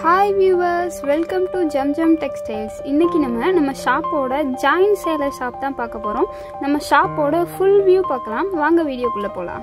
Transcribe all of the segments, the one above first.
hi viewers welcome to Jam Jam textiles இன்றைக்கி நம்ம நம்ம ஷாப்போட ஜாயின் சேலர் ஷாப் தான் பார்க்க போகிறோம் நம்ம ஷாப்போட ஃபுல் வியூ பார்க்கலாம் வாங்க வீடியோக்குள்ளே போகலாம்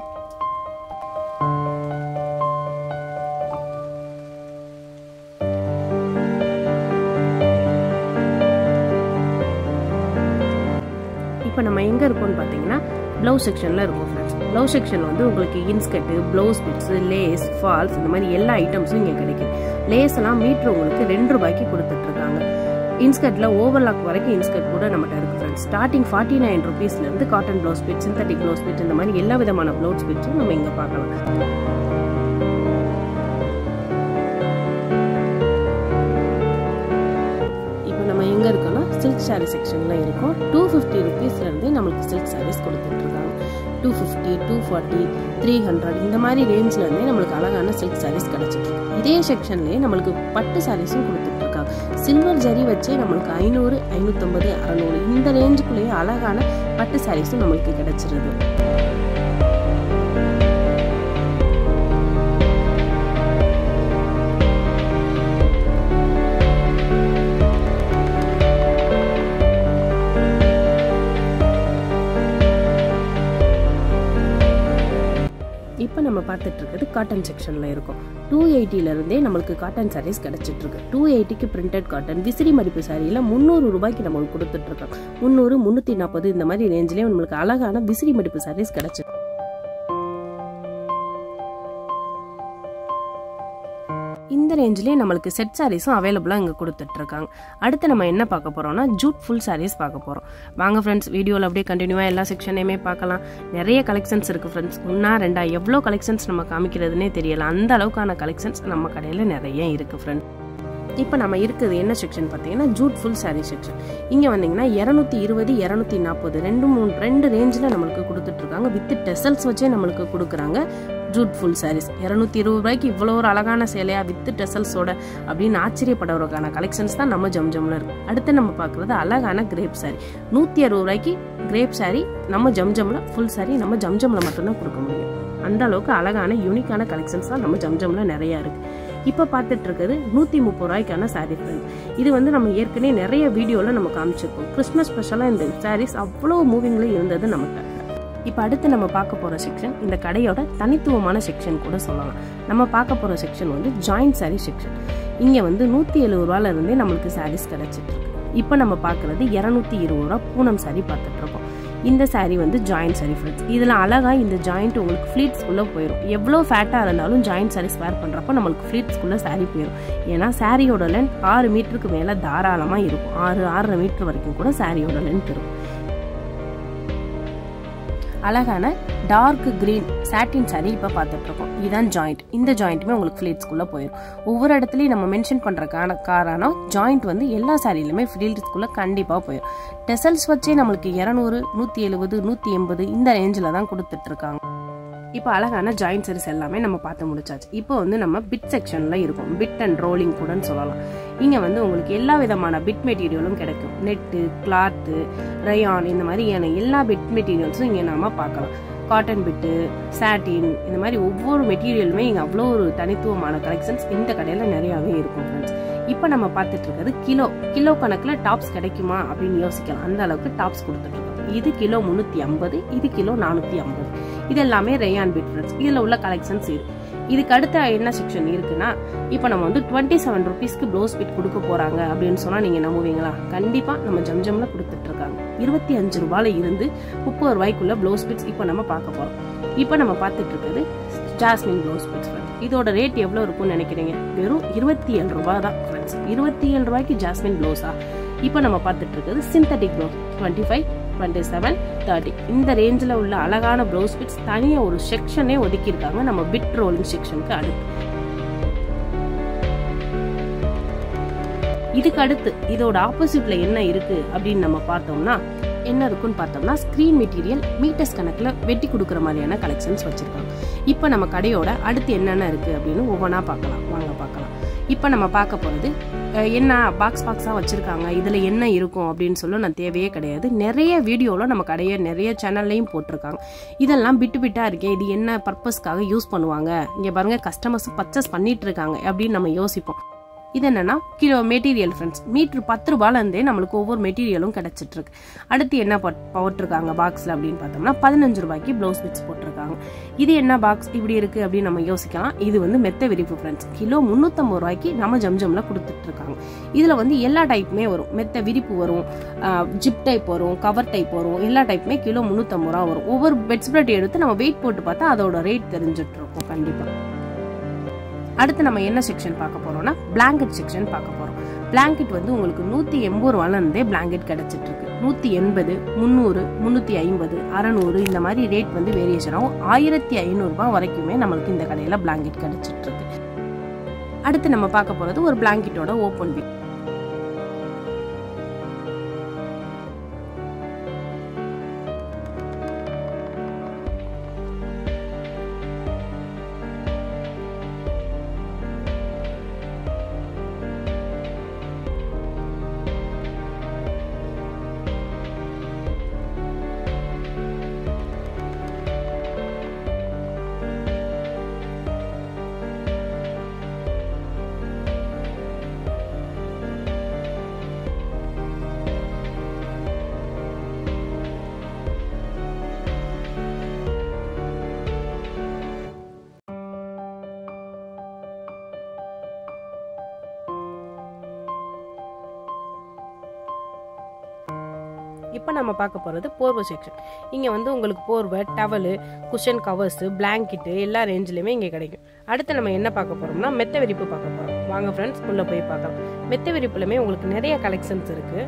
இப்போ நம்ம எங்கே இருக்கோம்னு பார்த்தீங்கன்னா ப்ளவுஸ் செக்ஷனில் இருக்கும் ஃப்ரெண்ட்ஸ் ப்ளவுஸ் செக்ஷன் வந்து உங்களுக்கு inskirt blouse bits lace falls இந்த மாதிரி எல்லா ஐட்டம்ஸும் இங்கே கிடைக்கும் லேஸ் எல்லாம் மீட்ரு உங்களுக்கு ரெண்டு ரூபாய்க்கு கொடுத்துட்ருக்காங்க இன்ஸ்கர்ட்டில் ஓவர்லாக் வரைக்கும் இன்ஸ்கர்ட் கூட நம்மகிட்ட இருக்குது ஃப்ரெண்ட்ஸ் ஸ்டார்டிங் ஃபார்ட்டி நைன் ருபீஸ்லேருந்து cotton blouse bit synthetic blouse bit இந்த மாதிரி எல்லா விதமான ப்ளவுஸ் பிட்ஸும் நம்ம இங்கே பார்க்கலாம் இப்போ நம்ம எங்கே இருக்கோம்னா சில்க் சாரீ செக்ஷனில் இருக்கோம் டூ ஃபிஃப்டி ருபீஸ்லேருந்தே நம்மளுக்கு சில்க் சாரீஸ் கொடுத்துட்ருக்காங்க two fifty two forty three hundred இந்த மாதிரி ரேஞ்ச்லேருந்தே நம்மளுக்கு அழகான சில்க் சாரீஸ் கிடச்சிட்ருக்கு இதே செக்ஷன்லேயே நம்மளுக்கு பட்டு சாரீஸும் கொடுத்துட்ருக்காங்க சில்வர் ஜரி வச்சே நம்மளுக்கு ஐநூறு ஐநூற்றம்பது அறநூறு இந்த ரேஞ்சுக்குள்ளேயே அழகான பட்டு சாரீஸும் நம்மளுக்கு கிடச்சிருது இப்போ நம்ம பார்த்துட்டு இருக்கிறது காட்டன் செக்ஷனில் இருக்கும் டூ எயிட்டிலேருந்தே நம்மளுக்கு காட்டன் சாரீஸ் கிடச்சிட்டு இருக்கு டூ எயிட்டிக்கு பிரிண்டட் காட்டன் விசிறி மடிப்பு சாரியில் முந்நூறு ரூபாய்க்கு நம்மளுக்கு கொடுத்துட்ருக்கோம் முந்நூறு முந்நூற்றி நாற்பது இந்த மாதிரி ரேஞ்சிலே நம்மளுக்கு அழகான விசிறி மடிப்பு சாரீஸ் கிடச்சி இந்த ரேஞ்சிலே நம்மளுக்கு செட் சாரீஸும் அவைலபிளாக இங்கே கொடுத்துட்ருக்காங்க அடுத்து நம்ம என்ன பார்க்க போகிறோம்னா ஜூட் ஃபுல் சாரீஸ் பார்க்க போகிறோம் வாங்க ஃப்ரெண்ட்ஸ் வீடியோவில் அப்படியே கண்டினியூவாக எல்லா செக்ஷனையுமே பார்க்கலாம் நிறைய கலெக்ஷன்ஸ் இருக்குது ஃப்ரெண்ட்ஸ் ஒன்றா ரெண்டா எவ்வளோ கலெக்ஷன்ஸ் நம்ம காமிக்கிறதுனே தெரியல அந்த அளவுக்கான கலெக்ஷன்ஸ் நம்ம கடையில் நிறைய இருக்குது ஃப்ரெண்ட்ஸ் இப்போ நம்ம இருக்குது என்ன செக்ஷன் பார்த்தீங்கன்னா ஜூட் ஃபுல் சாரீ செக்ஷன் இங்கே வந்தீங்கன்னா இரநூத்தி இருபது இரநூத்தி நாற்பது ரெண்டு மூணு ரெண்டு ரேஞ்சில் நம்மளுக்கு கொடுத்துட்ருக்காங்க வித் டெசல்ஸ் வச்சே நம்மளுக்கு கொடுக்குறாங்க ஜூட் ஃபுல் சாரீஸ் இரநூத்தி இருபது ரூபாய்க்கு இவ்வளோ ஒரு அழகான சேலையா வித் டெசல்ஸோட அப்படின்னு ஆச்சரியப்படுறதுக்கான கலெக்ஷன்ஸ் தான் நம்ம ஜம் ஜம்ல இருக்கு அடுத்து நம்ம பார்க்குறது அழகான கிரேப் சாரி நூற்றி அறுபது ரூபாய்க்கு கிரேப் சாரி நம்ம ஜம் ஜம்ல ஃபுல் சாரி நம்ம ஜம் ஜம்ல மட்டும்தான் கொடுக்க முடியும் அந்த அளவுக்கு அழகான யூனிக்கான கலெக்ஷன்ஸ் தான் நம்ம ஜம் ஜம்ல நிறைய இருக்கு இப்போ பார்த்துட்டு இருக்கிறது நூற்றி முப்பது ரூபாய்க்கான சாரீ ஃப்ரெண்ட் இது வந்து நம்ம ஏற்கனவே நிறைய வீடியோவில் நம்ம காமிச்சிருக்கோம் கிறிஸ்மஸ் ஸ்பெஷலாக இந்த சாரீஸ் அவ்வளோ மூவிங்கில் இருந்தது நமக்கு இப்போ அடுத்து நம்ம பார்க்க போகிற செக்ஷன் இந்த கடையோட தனித்துவமான செக்ஷன் கூட சொல்லலாம் நம்ம பார்க்க போகிற செக்ஷன் வந்து ஜாயிண்ட் சாரீ செக்ஷன் இங்கே வந்து நூற்றி எழுபது ரூபாலேருந்தே நம்மளுக்கு சாரீஸ் கிடச்சிட்டு இருக்கு இப்போ நம்ம பார்க்குறது இரநூத்தி இருபது ரூபா பூனம் சாரீ பார்த்துட்டு இருக்கோம் இந்த சாரீ வந்து ஜாயிண்ட் சாரீ ஃப்ரெண்ட்ஸ் இதில் அழகாக இந்த ஜாயிண்ட் உங்களுக்கு ஃப்ளீட்ஸ்குள்ளே போயிடும் எவ்வளோ ஃபேட்டாக இருந்தாலும் ஜாயிண்ட் சாரீஸ் வேர் பண்ணுறப்போ நம்மளுக்கு ஃப்ளீட்ஸ்குள்ளே சாரீ போயிடும் ஏன்னா சாரியோட லென்த் ஆறு மீட்டருக்கு மேலே தாராளமாக இருக்கும் ஆறு ஆறரை மீட்டர் வரைக்கும் கூட சாரியோட லென்த் இருக்கும் அழகான டார்க் கிரீன் சாட்டின் சாரி இப்போ பார்த்துட்டு இருக்கோம் இதுதான் ஜாயிண்ட் இந்த ஜாயிண்ட்டுமே உங்களுக்கு ஃபிளீட்ஸ்குள்ளே போயிடும் ஒவ்வொரு இடத்துலையும் நம்ம மென்ஷன் பண்ணுற காரண காரணம் ஜாயிண்ட் வந்து எல்லா சாரியிலுமே ஃபிளீட்ஸ்குள்ளே கண்டிப்பாக போயிடும் டெசல்ஸ் வச்சே நம்மளுக்கு இரநூறு நூற்றி எழுபது நூற்றி எண்பது இந்த ரேஞ்சில் தான் கொடுத்துட்ருக்காங்க இப்போ அழகான ஜாயிண்ட் சாரீஸ் எல்லாமே நம்ம பார்த்து முடிச்சாச்சு இப்போ வந்து நம்ம பிட் செக்ஷனில் இருக்கும் பிட் அண்ட் ரோலிங் கூடன்னு சொல்லலாம் இங்கே வந்து உங்களுக்கு எல்லா விதமான பிட் மெட்டீரியலும் கிடைக்கும் நெட்டு கிளாத்து ரயான் இந்த மாதிரியான எல்லா பிட் மெட்டீரியல்ஸும் இங்கே நாம பார்க்கலாம் காட்டன் பிட்டு சாட்டின் இந்த மாதிரி ஒவ்வொரு மெட்டீரியலுமே இங்கே அவ்வளோ ஒரு தனித்துவமான கலெக்ஷன்ஸ் இந்த கடையில் நிறையாவே இருக்கும் ஃப்ரெண்ட்ஸ் இப்போ நம்ம பார்த்துட்டு இருக்கிறது கிலோ கிலோ கணக்கில் டாப்ஸ் கிடைக்குமா அப்படின்னு யோசிக்கலாம் அந்த அளவுக்கு டாப்ஸ் கொடுத்துட்டு இருக்கோம் இது கிலோ முந்நூற்றி ஐம்பது இது கிலோ நானூற்றி ஐம்பது இது எல்லாமே ரேயான் பிட் ஃப்ரெண்ட்ஸ் இதில் உள்ள கலெக்ஷன்ஸ் இருக்கு இதுக்கு அடுத்த என்ன செக்ஷன் இருக்குன்னா இப்போ நம்ம வந்து டுவெண்ட்டி செவன் ருபீஸ்க்கு ப்ளவுஸ் பிட் கொடுக்க போறாங்க அப்படின்னு சொன்னால் நீங்கள் நம்புவீங்களா கண்டிப்பாக நம்ம ஜம்ஜம்ல கொடுத்துட்டு இருக்காங்க இருபத்தி அஞ்சு ரூபாயில இருந்து முப்பது ரூபாய்க்குள்ள ப்ளவுஸ் பிட்ஸ் இப்போ நம்ம பார்க்க போகிறோம் இப்போ நம்ம பார்த்துட்டு இருக்கிறது ஜாஸ்மின் ப்ளவுஸ் பிட்ஸ் ஃப்ரெண்ட்ஸ் இதோட ரேட் எவ்வளோ இருக்கும்னு நினைக்கிறீங்க வெறும் இருபத்தி ஏழு ரூபாய் தான் ஃப்ரெண்ட்ஸ் இருபத்தி ஏழு ரூபாய்க்கு ஜாஸ்மின் ப்ளவுஸா இப்போ நம்ம பார்த்துட்டு இருக்கிறது synthetic blouse twenty five twenty seven thirty இந்த ரேஞ்சில் உள்ள அழகான ப்ளவுஸ் பிட்ஸ் தனியாக ஒரு செக்ஷனே ஒதுக்கியிருக்காங்க நம்ம பிட் ரோலிங் செக்ஷனுக்கு அடுத்து இதுக்கு அடுத்து இதோட ஆப்போசிட்ல என்ன இருக்கு அப்படின்னு நம்ம பார்த்தோம்னா என்ன இருக்குன்னு பார்த்தோம்னா ஸ்க்ரீன் மெட்டீரியல் மீட்டர்ஸ் கணக்கில் வெட்டி கொடுக்குற மாதிரியான கலெக்ஷன்ஸ் வச்சிருக்காங்க இப்போ நம்ம கடையோட அடுத்து என்னென்ன இருக்கு அப்படின்னு ஒவ்வொன்றா பார்க்கலாம் வாங்க பார்க்கலாம் இப்போ நம்ம பார்க்க போகிறது என்ன பாக்ஸ் பாக்ஸாக வச்சுருக்காங்க இதில் என்ன இருக்கும் அப்படின்னு சொல்ல நான் தேவையே கிடையாது நிறைய வீடியோவில் நம்ம கடையை நிறைய சேனல்லையும் போட்டிருக்காங்க இதெல்லாம் பிட்டு பிட்டாக இருக்கே இது என்ன பர்பஸ்க்காக யூஸ் பண்ணுவாங்க இங்கே பாருங்கள் கஸ்டமர்ஸ் பர்ச்சேஸ் பண்ணிட்டு இருக்காங்க அப்படின்னு நம்ம யோசிப்போம் இது என்னன்னா கிலோ மெட்டீரியல் ஃப்ரெண்ட்ஸ் மீட்ரு பத்து ரூபாயிலேருந்தே நம்மளுக்கு ஒவ்வொரு மெட்டீரியலும் கிடைச்சிட்டு இருக்கு அடுத்து என்ன போட்- போட்டிருக்காங்க பாக்ஸில் அப்படின்னு பார்த்தோம்னா பதினஞ்சு ரூபாய்க்கு ப்ளவுஸ் பிட்ஸ் போட்டிருக்காங்க இது என்ன பாக்ஸ் இப்படி இருக்கு அப்படின்னு நம்ம யோசிக்கலாம் இது வந்து மெத்த விரிப்பு ஃப்ரெண்ட்ஸ் கிலோ முந்நூற்றம்பது ரூபாய்க்கு நம்ம ஜம்ஜம்ல கொடுத்துட்டு இருக்காங்க இதுல வந்து எல்லா டைப்புமே வரும் மெத்த விரிப்பு வரும் ஜிப் டைப் வரும் கவர் டைப் வரும் எல்லா டைப்புமே கிலோ முந்நூற்றம்பது ரூபா வரும் ஒவ்வொரு பெட் ஸ்ப்ரெட் எடுத்து நம்ம வெயிட் போட்டு பார்த்தா அதோட ரேட் தெரிஞ்சுட்டு இருக்கும் கண்டிப்பா அடுத்து நம்ம என்ன செக்ஷன் பார்க்க போறோம்னா பிளாங்கெட் செக்ஷன் பார்க்க போறோம் பிளாங்கெட் வந்து உங்களுக்கு நூத்தி எண்பது ரூபால இருந்தே பிளாங்கெட் கிடைச்சிட்டு இருக்கு நூத்தி எண்பது முந்நூறு முந்நூத்தி ஐம்பது அறநூறு இந்த மாதிரி ரேட் வந்து வேரியேஷன் ஆகும் ஆயிரத்தி ஐநூறு ரூபாய் வரைக்குமே நம்மளுக்கு இந்த கடையில பிளாங்கெட் கிடைச்சிட்டு இருக்கு அடுத்து நம்ம பார்க்க போறது ஒரு பிளாங்கெட்டோட ஓப்பன் வியூ இப்போ நம்ம பார்க்க போகிறது போர்வை செக்ஷன் இங்கே வந்து உங்களுக்கு போர்வை டவலு குஷன் கவர்ஸு பிளாங்கெட்டு எல்லா ரேஞ்சிலையுமே இங்கே கிடைக்கும் அடுத்து நம்ம என்ன பார்க்க போகிறோம்னா மெத்த விரிப்பு பார்க்க போகிறோம் வாங்க ஃப்ரெண்ட்ஸ் உள்ளே போய் பார்க்கலாம் மெத்த விரிப்புலையுமே உங்களுக்கு நிறைய கலெக்ஷன்ஸ் இருக்குது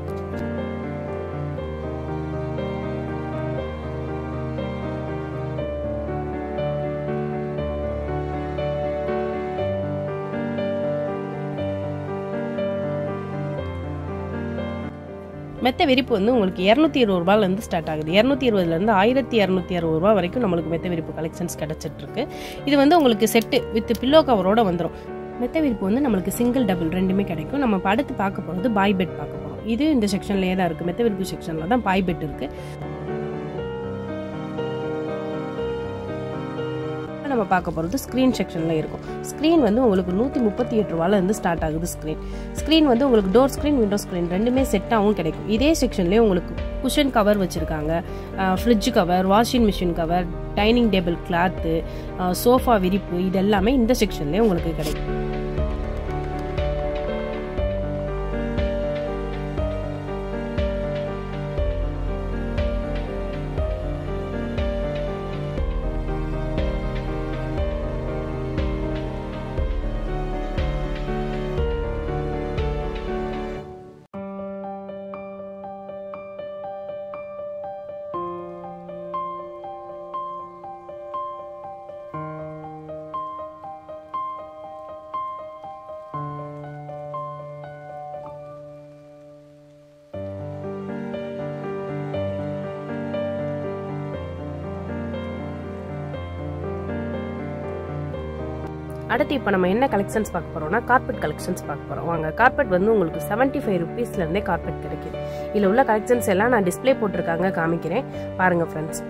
மெத்த விரிப்பு வந்து உங்களுக்கு இரநூத்தி இருபது ரூபாயிலேருந்து ஸ்டார்ட் ஆகுது இரநூத்தி இருபதுலேருந்து ஆயிரத்தி இரநூத்தி அறுபது ரூபா வரைக்கும் நம்மளுக்கு மெத்த விரிப்பு கலெக்ஷன்ஸ் கிடச்சிட்டு இருக்கு இது வந்து உங்களுக்கு செட்டு வித் பில்லோ கவரோட வந்துடும் மெத்த விரிப்பு வந்து நம்மளுக்கு சிங்கிள் டபுள் ரெண்டுமே கிடைக்கும் நம்ம இப்ப அடுத்து பார்க்க போகிறது பாய் பெட் பார்க்க போகிறோம் இது இந்த செக்ஷன்லேயே தான் இருக்குது மெத்த விரிப்பு செக்ஷனில் தான் பாய் பெட் இருக்குது நம்ம பார்க்க போகிறது ஸ்க்ரீன் செக்ஷனில் இருக்கும் ஸ்க்ரீன் வந்து உங்களுக்கு நூற்றி முப்பத்தி எட்டு ரூபாலேருந்து ஸ்டார்ட் ஆகுது ஸ்க்ரீன் ஸ்க்ரீன் வந்து உங்களுக்கு டோர் ஸ்க்ரீன் விண்டோ ஸ்க்ரீன் ரெண்டுமே செட்டாகவும் கிடைக்கும் இதே செக்ஷன்லேயே உங்களுக்கு குஷன் கவர் வச்சுருக்காங்க fridge cover washing machine cover dining table cloth sofa விரிப்பு இது எல்லாமே இந்த செக்ஷன்லேயே உங்களுக்கு கிடைக்கும் அடுத்து இப்போ நம்ம என்ன கலெக்ஷன்ஸ் பார்க்க போறோம்னா கார்பெட் கலெக்ஷன்ஸ் பார்க்க போறோம் வாங்க கார்பெட் வந்து உங்களுக்கு செவன்ட்டி ஃபைவ் ருபீஸ்லேருந்தே கார்பெட் கிடைக்குது இதில் உள்ள கலெக்ஷன்ஸ் எல்லாம் நான் டிஸ்ப்ளே போட்டிருக்காங்க காமிக்கிறேன் பாருங்க ஃப்ரெண்ட்ஸ்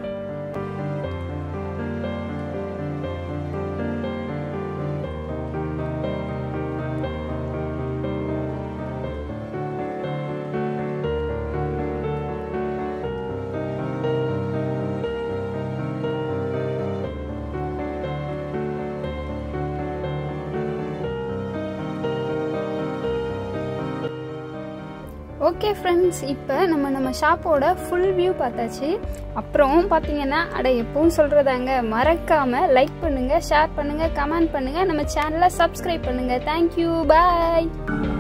ஓகே ஃப்ரெண்ட்ஸ் இப்போ நம்ம நம்ம ஷாப்போட ஃபுல் வியூ பார்த்தாச்சு அப்புறம் பார்த்தீங்கன்னா அட எப்பவும் சொல்கிறதாங்க மறக்காமல் லைக் பண்ணுங்கள் ஷேர் பண்ணுங்கள் கமெண்ட் பண்ணுங்கள் நம்ம சேனலை சப்ஸ்கிரைப் பண்ணுங்கள் தேங்க்யூ பாய்